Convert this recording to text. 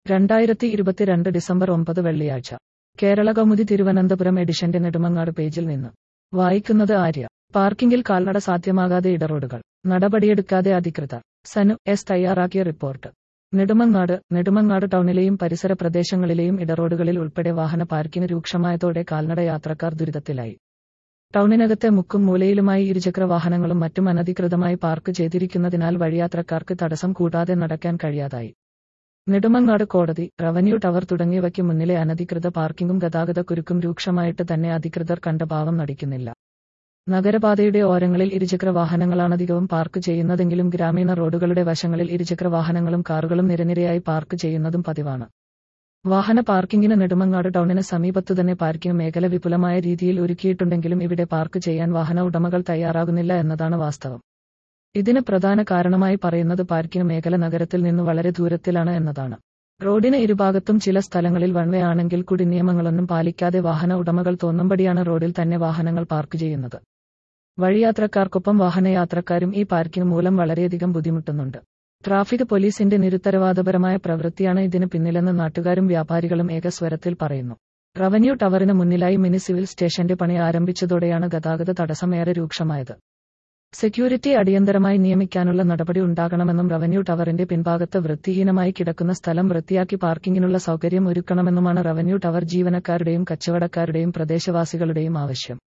രണ്ടായിരത്തി ഇരുപത്തിരണ്ട് ഡിസംബർ ഒമ്പത് വെള്ളിയാഴ്ച കേരള കൗമുദി തിരുവനന്തപുരം എഡിഷന്റെ നെടുമങ്ങാട് പേജിൽ നിന്ന് വായിക്കുന്നത് ആര്യ പാർക്കിംഗിൽ കാൽനട സാധ്യമാകാതെ ഇടറോഡുകൾ നടപടിയെടുക്കാതെ അധികൃതർ സനു എസ് തയ്യാറാക്കിയ റിപ്പോർട്ട് നെടുമങ്ങാട് നെടുമങ്ങാട് ടൗണിലെയും പരിസര പ്രദേശങ്ങളിലെയും ഇടറോഡുകളിൽ ഉൾപ്പെടെ വാഹന പാർക്കിംഗ് രൂക്ഷമായതോടെ കാൽനട യാത്രക്കാർ ദുരിതത്തിലായി ടൗണിനകത്തെ മുക്കും മൂലയിലുമായി ഇരുചക്ര വാഹനങ്ങളും മറ്റും അനധികൃതമായി പാർക്ക് ചെയ്തിരിക്കുന്നതിനാൽ വഴിയാത്രക്കാർക്ക് തടസ്സം കൂടാതെ നടക്കാൻ കഴിയാതായി നെടുമങ്ങാട് കോടതി റവന്യൂ ടവർ തുടങ്ങിയവയ്ക്ക് മുന്നിലെ അനധികൃത പാർക്കിംഗും ഗതാഗത കുരുക്കും രൂക്ഷമായിട്ട് തന്നെ അധികൃതർ കണ്ട ഭാവം നടിക്കുന്നില്ല നഗരപാതയുടെ ഓരങ്ങളിൽ ഇരുചക്ര വാഹനങ്ങളാണധികവും പാർക്ക് ചെയ്യുന്നതെങ്കിലും ഗ്രാമീണ റോഡുകളുടെ വശങ്ങളിൽ ഇരുചക്ര വാഹനങ്ങളും കാറുകളും നിരനിരയായി പാർക്ക് ചെയ്യുന്നതും പതിവാണ് വാഹന പാർക്കിംഗിന് നെടുമങ്ങാട് ടൗണിന് സമീപത്തു തന്നെ പാർക്കിംഗ് മേഖല വിപുലമായ രീതിയിൽ ഒരുക്കിയിട്ടുണ്ടെങ്കിലും ഇവിടെ പാർക്ക് ചെയ്യാൻ വാഹന ഉടമകൾ തയ്യാറാകുന്നില്ല എന്നതാണ് വാസ്തവം ഇതിന് പ്രധാന കാരണമായി പറയുന്നത് പാർക്കിംഗ് മേഖല നഗരത്തിൽ നിന്ന് വളരെ ദൂരത്തിലാണ് എന്നതാണ് റോഡിന് ഇരുഭാഗത്തും ചില സ്ഥലങ്ങളിൽ വൺവേ ആണെങ്കിൽ കൂടി നിയമങ്ങളൊന്നും പാലിക്കാതെ വാഹന ഉടമകൾ തോന്നുംപടിയാണ് റോഡിൽ തന്നെ വാഹനങ്ങൾ പാർക്ക് ചെയ്യുന്നത് വഴിയാത്രക്കാർക്കൊപ്പം വാഹനയാത്രക്കാരും ഈ പാർക്കിംഗ് മൂലം വളരെയധികം ബുദ്ധിമുട്ടുന്നുണ്ട് ട്രാഫിക് പോലീസിന്റെ നിരുത്തരവാദപരമായ പ്രവൃത്തിയാണ് ഇതിന് പിന്നിലെന്ന് നാട്ടുകാരും വ്യാപാരികളും ഏകസ്വരത്തിൽ പറയുന്നു റവന്യൂ ടവറിന് മുന്നിലായി മിനി സിവിൽ സ്റ്റേഷന്റെ പണി ആരംഭിച്ചതോടെയാണ് ഗതാഗത തടസ്സം ഏറെ രൂക്ഷമായത് സെക്യൂരിറ്റി അടിയന്തരമായി നിയമിക്കാനുള്ള നടപടി ഉണ്ടാകണമെന്നും റവന്യൂ ടവറിന്റെ പിൻഭാഗത്ത് വൃത്തിഹീനമായി കിടക്കുന്ന സ്ഥലം വൃത്തിയാക്കി പാർക്കിംഗിനുള്ള സൗകര്യം ഒരുക്കണമെന്നുമാണ് റവന്യൂ ടവർ ജീവനക്കാരുടെയും കച്ചവടക്കാരുടെയും പ്രദേശവാസികളുടെയും ആവശ്യം